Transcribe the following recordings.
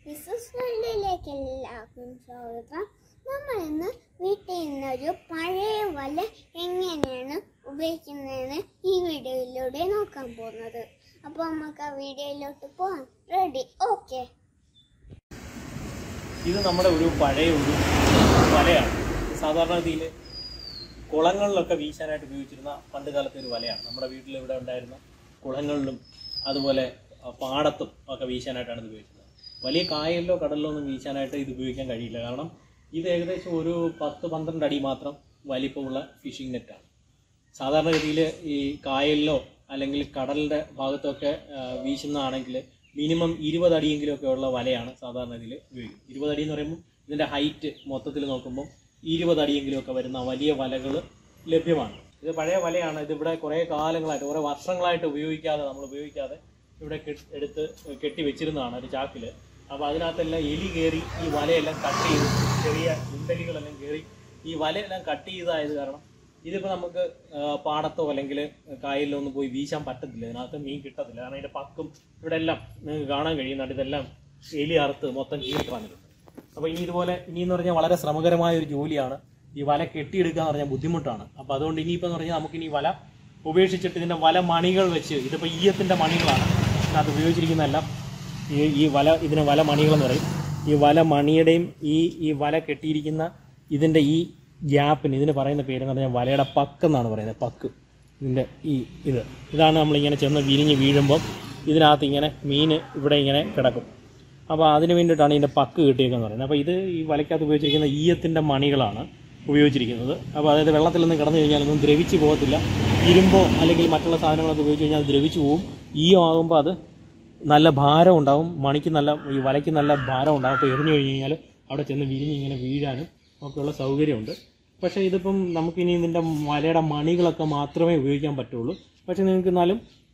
Mrs വേൾഡിലേക്ക് എല്ലാവർക്കും സ്വാഗതം നമ്മൾ ഇന്ന് വീട്ടിൽ നിന്നൊരു പഴയ വല എങ്ങനെയാണ് ഉപയോഗിക്കുന്നതെന്ന് ഈ വീഡിയോയിലൂടെ നോക്കാൻ പോകുന്നത് അപ്പോൾ നമുക്ക് ആ വീഡിയോയിലോട്ട് പോകാം റെഡി ഓക്കെ ഇത് നമ്മുടെ ഒരു പഴയ ഒരു വലയാണ് സാധാരണ രീതിയിൽ കുളങ്ങളിലൊക്കെ വീശാനായിട്ട് ഉപയോഗിച്ചിരുന്ന പണ്ട് കാലത്തെ ഒരു വലയാണ് നമ്മുടെ വീട്ടിൽ ഇവിടെ ഉണ്ടായിരുന്ന കുളങ്ങളിലും അതുപോലെ ആ, പാടത്തും ഒക്കെ വീശാനായിട്ടാണ് ഇത് ഉപയോഗിക്കുന്നത് വലിയ കായലിലോ കടലിലോ ഒന്നും വീശാനായിട്ട് ഇത് ഉപയോഗിക്കാൻ കഴിയില്ല കാരണം ഇത് ഏകദേശം ഒരു പത്ത് പന്ത്രണ്ട് അടി മാത്രം വലിപ്പമുള്ള ഫിഷിംഗ് നെറ്റാണ് സാധാരണഗതിയിൽ ഈ കായലിലോ അല്ലെങ്കിൽ കടലിൻ്റെ ഭാഗത്തൊക്കെ ആ, വീശുന്നതാണെങ്കിൽ മിനിമം ഇരുപത് അടിയെങ്കിലും ഒക്കെ ഉള്ള വലയാണ് സാധാരണ ഇതിൽ ഉപയോഗിക്കുന്നത് ഇരുപത് അടി എന്ന് പറയുമ്പോൾ ഇതിൻ്റെ ഹൈറ്റ് മൊത്തത്തിൽ നോക്കുമ്പോൾ ഇരുപത് അടിയെങ്കിലും ഒക്കെ വരുന്ന വലിയ വലകൾ ലഭ്യമാണ് ഇത് പഴയ വലയാണ് ഇതിവിടെ കുറേ കാലങ്ങളായിട്ട് കുറേ വർഷങ്ങളായിട്ട് ഉപയോഗിക്കാതെ നമ്മൾ ഉപയോഗിക്കാതെ ഇവിടെ കെട്ട് എടുത്ത് കെട്ടി വെച്ചിരുന്നതാണ് ഒരു ചാക്കിൽ അപ്പോൾ അതിനകത്തെല്ലാം എലി കയറി ഈ വലയെല്ലാം കട്ട് ചെയ്ത് ചെറിയ ഉണ്ടലികളെല്ലാം കയറി ഈ വലയെല്ലാം കട്ട് ചെയ്തതായത് കാരണം ഇതിപ്പോൾ നമുക്ക് ആ, പാടത്തോ അല്ലെങ്കിൽ കായലിലോ ഒന്നും പോയി വീശാൻ പറ്റത്തില്ല ഇതിനകത്ത് മീൻ കിട്ടത്തില്ല കാരണം ഇതിൻ്റെ പക്കും ഇവിടെ എല്ലാം നിങ്ങൾക്ക് കാണാൻ കഴിയുന്നുണ്ട് ഇതെല്ലാം എലി അറുത്ത് മൊത്തം കീറി കളഞ്ഞിട്ടുണ്ട് അപ്പോൾ ഇനി ഇതുപോലെ ഇനി എന്ന് പറഞ്ഞാൽ വളരെ ശ്രമകരമായ ഒരു ജോലിയാണ് ഈ വല കെട്ടിയെടുക്കുക എന്ന് പറഞ്ഞാൽ ബുദ്ധിമുട്ടാണ് അപ്പോൾ അതുകൊണ്ട് ഇനിയിപ്പോൾ എന്ന് പറഞ്ഞാൽ നമുക്ക് ഇനി വല ഉപേക്ഷിച്ചിട്ട് ഇതിൻ്റെ വല മണികൾ വെച്ച് ഇതിപ്പോൾ ഈയത്തിൻ്റെ മണികളാണ് ഇതിനകത്ത് ഉപയോഗിച്ചിരിക്കുന്നതെല്ലാം ഈ ഈ വല ഇതിന് വല മണികളെന്ന് പറയും ഈ വല മണിയുടെയും ഈ ഈ വല കെട്ടിയിരിക്കുന്ന ഇതിൻ്റെ ഈ ഗ്യാപ്പിന് ഇതിന് പറയുന്ന പേരെന്ന് പറഞ്ഞാൽ വലയുടെ പക്ക് എന്നാണ് പറയുന്നത് പക്ക് ഇതിൻ്റെ ഈ ഇത് ഇതാണ് നമ്മളിങ്ങനെ ചെന്ന് വിരിഞ്ഞ് വീഴുമ്പം ഇതിനകത്ത് ഇങ്ങനെ മീൻ ഇവിടെ ഇങ്ങനെ കിടക്കും അപ്പോൾ അതിന് വേണ്ടിയിട്ടാണ് ഇതിൻ്റെ പക്ക് കിട്ടിയേക്കെന്ന് പറയുന്നത് അപ്പോൾ ഇത് ഈ വലയ്ക്കകത്ത് ഉപയോഗിച്ചിരിക്കുന്ന ഈയത്തിൻ്റെ മണികളാണ് ഉപയോഗിച്ചിരിക്കുന്നത് അപ്പോൾ അതായത് വെള്ളത്തിൽ നിന്ന് കിടന്നു കഴിഞ്ഞാൽ ഒന്നും ദ്രവിച്ച് പോകത്തില്ല ഇരുമ്പോ അല്ലെങ്കിൽ മറ്റുള്ള സാധനങ്ങളൊക്കെ ഉപയോഗിച്ച് കഴിഞ്ഞാൽ അത് ദ്രവിച്ച് പോകും ഈയം ആകുമ്പോൾ അത് നല്ല ഭാരം ഉണ്ടാവും മണിക്ക് നല്ല ഈ വലയ്ക്ക് നല്ല ഭാരം ഉണ്ടാവും അപ്പോൾ എറിഞ്ഞു കഴിഞ്ഞ് കഴിഞ്ഞാൽ അവിടെ ചെന്ന് വിരിഞ്ഞ് ഇങ്ങനെ വീഴാനും ഒക്കെയുള്ള സൗകര്യമുണ്ട് പക്ഷേ ഇതിപ്പം നമുക്കിനി ഇതിൻ്റെ വലയുടെ മണികളൊക്കെ മാത്രമേ ഉപയോഗിക്കാൻ പറ്റുള്ളൂ പക്ഷേ നിങ്ങൾക്ക് എന്നാലും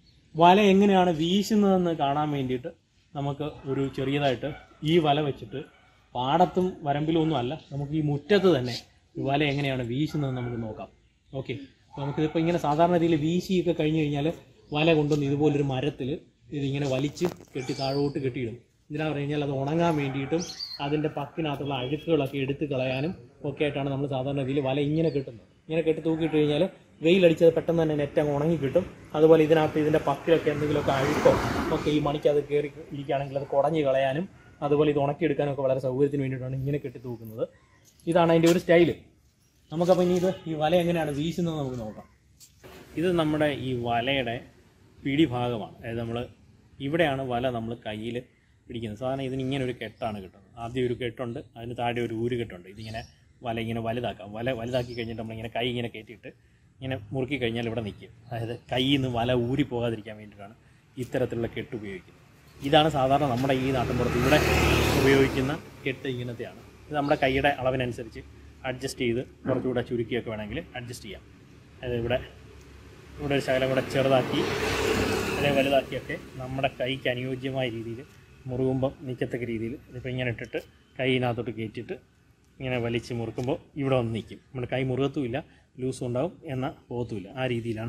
വല എങ്ങനെയാണ് വീശുന്നതെന്ന് കാണാൻ വേണ്ടിയിട്ട് നമുക്ക് ഒരു ചെറിയതായിട്ട് ഈ വല വെച്ചിട്ട് പാടത്തും വരമ്പിലും ഒന്നും അല്ല നമുക്ക് ഈ മുറ്റത്ത് തന്നെ ഈ വല എങ്ങനെയാണ് വീശുന്നതെന്ന് നമുക്ക് നോക്കാം ഓക്കെ അപ്പോൾ നമുക്കിതിപ്പോൾ ഇങ്ങനെ സാധാരണ രീതിയിൽ വീശിയൊക്കെ കഴിഞ്ഞ് കഴിഞ്ഞാൽ വല കൊണ്ടുവന്ന് ഇതുപോലൊരു മരത്തിൽ ഇതിങ്ങനെ വലിച്ച് കെട്ടി താഴോട്ട് കെട്ടിയിടും എന്തിനാ പറഞ്ഞു കഴിഞ്ഞാൽ അത് ഉണങ്ങാൻ വേണ്ടിയിട്ടും അതിൻ്റെ പക്കിനകത്തുള്ള അഴുക്കുകളൊക്കെ എടുത്ത് കളയാനും ഒക്കെ ആയിട്ടാണ് നമ്മൾ സാധാരണ രീതിയിൽ വല ഇങ്ങനെ കെട്ടുന്നത് ഇങ്ങനെ കെട്ടി തൂക്കിയിട്ട് കഴിഞ്ഞാൽ വെയിലടിച്ചത് പെട്ടെന്ന് തന്നെ നെറ്റ് അങ്ങ് ഉണങ്ങി കിട്ടും അതുപോലെ ഇതിനകത്ത് ഇതിൻ്റെ പക്കിലൊക്കെ എന്തെങ്കിലുമൊക്കെ അഴുക്കോ ഒക്കെ ഈ മണിക്ക് അത് കയറി ഇരിക്കുകയാണെങ്കിൽ അത് കുടഞ്ഞ് കളയാനും അതുപോലെ ഇത് ഉണക്കിയെടുക്കാനും ഒക്കെ വളരെ സൗകര്യത്തിന് വേണ്ടിയിട്ടാണ് ഇങ്ങനെ കെട്ടി തൂക്കുന്നത് ഇതാണ് അതിൻ്റെ ഒരു സ്റ്റൈല് നമുക്കപ്പോൾ ഇനി ഇത് ഈ വല എങ്ങനെയാണ് വീശുന്നത് നമുക്ക് നോക്കാം ഇത് നമ്മുടെ ഈ വലയുടെ പിടി ഭാഗമാണ് അതായത് നമ്മൾ ഇവിടെയാണ് വല നമ്മൾ കയ്യിൽ പിടിക്കുന്നത് സാധാരണ ഇതിന് ഇങ്ങനെ ഒരു കെട്ടാണ് കിട്ടുന്നത് ആദ്യം ഒരു കെട്ടുണ്ട് അതിന് താഴെ ഒരു ഊര് കെട്ടുണ്ട് ഇതിങ്ങനെ വല ഇങ്ങനെ വലുതാക്കാം വല വലുതാക്കി കഴിഞ്ഞിട്ട് നമ്മളിങ്ങനെ കൈ ഇങ്ങനെ കയറ്റിയിട്ട് ഇങ്ങനെ മുറുക്കി കഴിഞ്ഞാൽ ഇവിടെ നിൽക്കും അതായത് കയ്യിൽ നിന്ന് വല ഊരി പോകാതിരിക്കാൻ വേണ്ടിയിട്ടാണ് ഇത്തരത്തിലുള്ള കെട്ട് ഉപയോഗിക്കുന്നത് ഇതാണ് സാധാരണ നമ്മുടെ ഈ നാട്ടിൻപുറത്ത് ഇവിടെ ഉപയോഗിക്കുന്ന കെട്ട് ഇങ്ങനത്തെയാണ് ഇത് നമ്മുടെ കൈയുടെ അളവിനനുസരിച്ച് അഡ്ജസ്റ്റ് ചെയ്ത് കുറച്ചുകൂടെ ചുരുക്കിയൊക്കെ വേണമെങ്കിൽ അഡ്ജസ്റ്റ് ചെയ്യാം അതായത് ഇവിടെ ഇവിടെ ഒരു ശകലം കൂടെ ചെറുതാക്കി അല്ലെങ്കിൽ വലുതാക്കിയൊക്കെ നമ്മുടെ കൈക്ക് അനുയോജ്യമായ രീതിയിൽ മുറുകുമ്പം നിൽക്കത്തക്ക രീതിയിൽ ഇതിപ്പോൾ ഇങ്ങനെ ഇട്ടിട്ട് കൈയിനകത്തോട്ട് കയറ്റിയിട്ട് ഇങ്ങനെ വലിച്ച് മുറുക്കുമ്പോൾ ഇവിടെ വന്ന് നിൽക്കും നമ്മുടെ കൈ മുറുകത്തുമില്ല ലൂസും ഉണ്ടാവും എന്നാൽ പോകത്തുമില്ല ആ രീതിയിലാണ്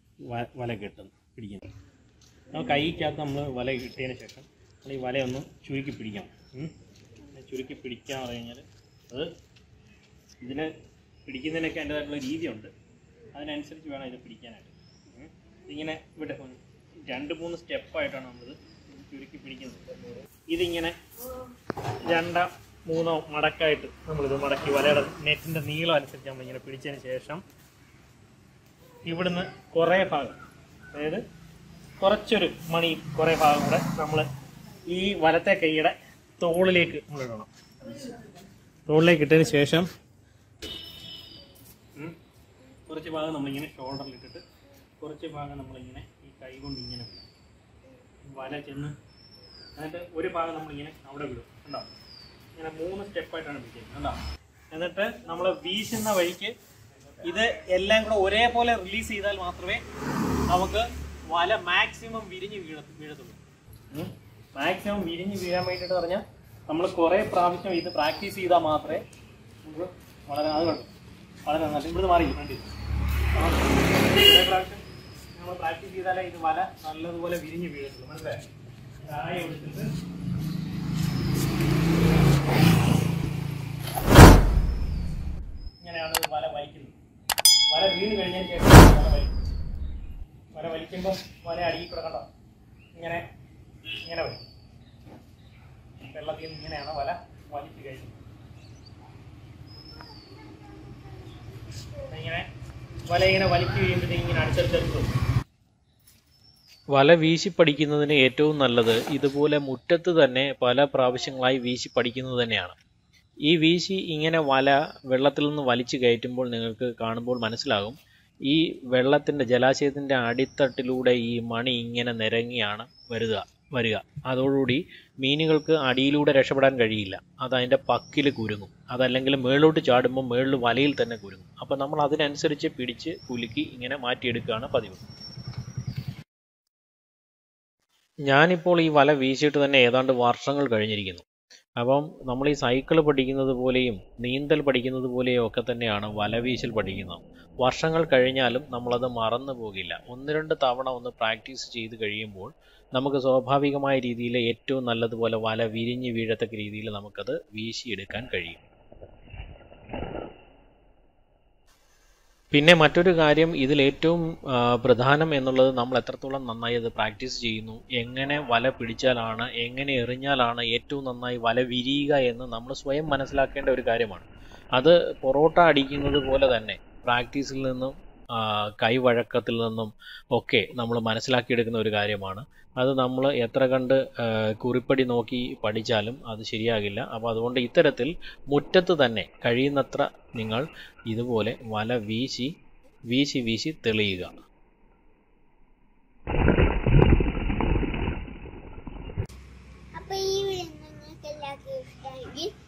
വ- വല കെട്ടുന്നത് പിടിക്കുന്നത് ആ കൈക്കകത്ത് നമ്മൾ വല കിട്ടിയതിന് ശേഷം നമ്മൾ ഈ വലയൊന്ന് ചുരുക്കി പിടിക്കണം ഉം. ചുരുക്കി പിടിക്കുക എന്ന് പറഞ്ഞു കഴിഞ്ഞാൽ അത് ഇതിന് പിടിക്കുന്നതിനൊക്കെ അതിൻ്റെതായിട്ടുള്ള രീതിയുണ്ട് അതിനനുസരിച്ച് വേണം ഇത് പിടിക്കാനായിട്ട് ഉം. ഇതിങ്ങനെ ഇവിടെ കൊണ്ട് രണ്ട് മൂന്ന് സ്റ്റെപ്പായിട്ടാണ് നമ്മളിത് ചുരുക്കി പിടിക്കുന്നത് ഇതിങ്ങനെ രണ്ടോ മൂന്നോ മടക്കായിട്ട് നമ്മളിത് മടക്കി വലയുടെ നെറ്റിൻ്റെ നീളം അനുസരിച്ച് നമ്മളിങ്ങനെ പിടിച്ചതിന് ശേഷം ഇവിടുന്ന് കുറേ ഭാഗം അതായത് കുറച്ചൊരു മണി കുറേ ഭാഗം കൂടെ നമ്മൾ ഈ വലത്തെ കൈയുടെ തോളിലേക്ക് നമ്മൾ ഇടണം തോളിലേക്ക് ഇട്ടതിന് ശേഷം ഉം, കുറച്ച് ഭാഗം നമ്മളിങ്ങനെ ഷോൾഡറിൽ ഇട്ടിട്ട് കുറച്ച് ഭാഗം നമ്മളിങ്ങനെ ഈ കൈ കൊണ്ട് ഇങ്ങനെ വിടും വല ചെന്ന് എന്നിട്ട് ഒരു ഭാഗം നമ്മളിങ്ങനെ അവിടെ വിടും കണ്ടോ ഇങ്ങനെ മൂന്ന് സ്റ്റെപ്പായിട്ടാണ് പിടിക്കുന്നത് കണ്ടോ എന്നിട്ട് നമ്മൾ വീശുന്ന വഴിക്ക് ഇത് എല്ലാം കൂടെ ഒരേപോലെ റിലീസ് ചെയ്താൽ മാത്രമേ നമുക്ക് വല മാക്സിമം വിരിഞ്ഞ് വീഴ വീഴത്തുള്ളൂ മാക്സിമം വിരിഞ്ഞ് വീഴാൻ വേണ്ടിയിട്ട് പറഞ്ഞാൽ നമ്മൾ കുറേ പ്രാവശ്യം ഇത് പ്രാക്ടീസ് ചെയ്താൽ മാത്രമേ നമുക്ക് വളരെ അത് കണ്ടു വളരെ നന്നായിട്ട് ഇവിടുന്ന് മാറി വേണ്ടി കുറേ പ്രാവശ്യം നമ്മൾ പ്രാക്ടീസ് ചെയ്താലേ ഇത് വല നല്ലതുപോലെ വിരിഞ്ഞ് വീഴത്തുള്ളൂ മനസ്സിലായോ ചായ എടുത്തിട്ട് വീണ് കഴിഞ്ഞതിന് ശേഷം വല വലിക്കും വല വലിക്കുമ്പോൾ വല അടിയിൽ കൂടെ കണ്ടോ ഇങ്ങനെ ഇങ്ങനെ വരും വെള്ളത്തിൽ നിന്ന് ഇങ്ങനെയാണ് വല വലിച്ചു കഴിക്കുന്നത് ഇങ്ങനെ വല ഇങ്ങനെ വലിച്ചു കഴിയുമ്പോഴത്തേക്ക് ഇങ്ങനെ അടുത്തടുത്തടുത്ത് വരും വല വീശി പഠിക്കുന്നതിന് ഏറ്റവും നല്ലത് ഇതുപോലെ മുറ്റത്ത് തന്നെ പല പ്രാവശ്യങ്ങളായി വീശി പഠിക്കുന്നത് തന്നെയാണ് ഈ വീശി ഇങ്ങനെ വല വെള്ളത്തിൽ നിന്ന് വലിച്ചു കയറ്റുമ്പോൾ നിങ്ങൾക്ക് കാണുമ്പോൾ മനസ്സിലാകും ഈ വെള്ളത്തിൻ്റെ ജലാശയത്തിൻ്റെ അടിത്തട്ടിലൂടെ ഈ മണി ഇങ്ങനെ നിരങ്ങിയാണ് വരുക വരിക അതോടുകൂടി മീനുകൾക്ക് അടിയിലൂടെ രക്ഷപ്പെടാൻ കഴിയില്ല അത് അതിൻ്റെ പക്കിൽ കുരുങ്ങും അതല്ലെങ്കിൽ മേളിലോട്ട് ചാടുമ്പോൾ മേളിൽ വലയിൽ തന്നെ കുരുങ്ങും അപ്പോൾ നമ്മൾ അതിനനുസരിച്ച് പിടിച്ച് കുലുക്കി ഇങ്ങനെ മാറ്റിയെടുക്കുകയാണ് പതിവ് ഞാനിപ്പോൾ ഈ വല വീശിയിട്ട് തന്നെ ഏതാണ്ട് വർഷങ്ങൾ കഴിഞ്ഞിരിക്കുന്നു അപ്പം നമ്മൾ ഈ സൈക്കിൾ പഠിക്കുന്നത് പോലെയും നീന്തൽ പഠിക്കുന്നത് പോലെയും ഒക്കെ തന്നെയാണ് വല വീശൽ പഠിക്കുന്നത് വർഷങ്ങൾ കഴിഞ്ഞാലും നമ്മളത് മറന്നു പോകില്ല ഒന്ന് രണ്ട് തവണ ഒന്ന് പ്രാക്ടീസ് ചെയ്ത് കഴിയുമ്പോൾ നമുക്ക് സ്വാഭാവികമായ രീതിയിൽ ഏറ്റവും നല്ലതുപോലെ വല വിരിഞ്ഞ് വീഴത്തക്ക രീതിയിൽ നമുക്കത് വീശിയെടുക്കാൻ കഴിയും പിന്നെ മറ്റൊരു കാര്യം ഇതിൽ ഏറ്റവും ആ, പ്രധാനം എന്നുള്ളത് നമ്മൾ എത്രത്തോളം നന്നായി അത് പ്രാക്ടീസ് ചെയ്യുന്നു എങ്ങനെ വല പിടിച്ചാലാണ് എങ്ങനെ എറിഞ്ഞാലാണ് ഏറ്റവും നന്നായി വല വിരിയുക എന്ന് നമ്മൾ സ്വയം മനസ്സിലാക്കേണ്ട ഒരു കാര്യമാണ് അത് പൊറോട്ട അടിക്കുന്നത് പോലെ തന്നെ പ്രാക്ടീസിൽ നിന്നും ആ, കൈവഴക്കത്തിൽ നിന്നും ഒക്കെ നമ്മൾ മനസ്സിലാക്കിയെടുക്കുന്ന ഒരു കാര്യമാണ് അത് നമ്മൾ എത്ര കണ്ട് ആ, കുറിപ്പടി നോക്കി പഠിച്ചാലും അത് ശരിയാകില്ല അപ്പോൾ അതുകൊണ്ട് ഇത്തരത്തിൽ മുറ്റത്ത് തന്നെ കഴിയുന്നത്ര നിങ്ങൾ ഇതുപോലെ വല വീശി വീശി വീശി തെളിയുക അപ്പൊ ഈ വീഡിയോ നിങ്ങൾക്ക് എല്ലാവർക്കും ഇഷ്ടമെങ്കിൽ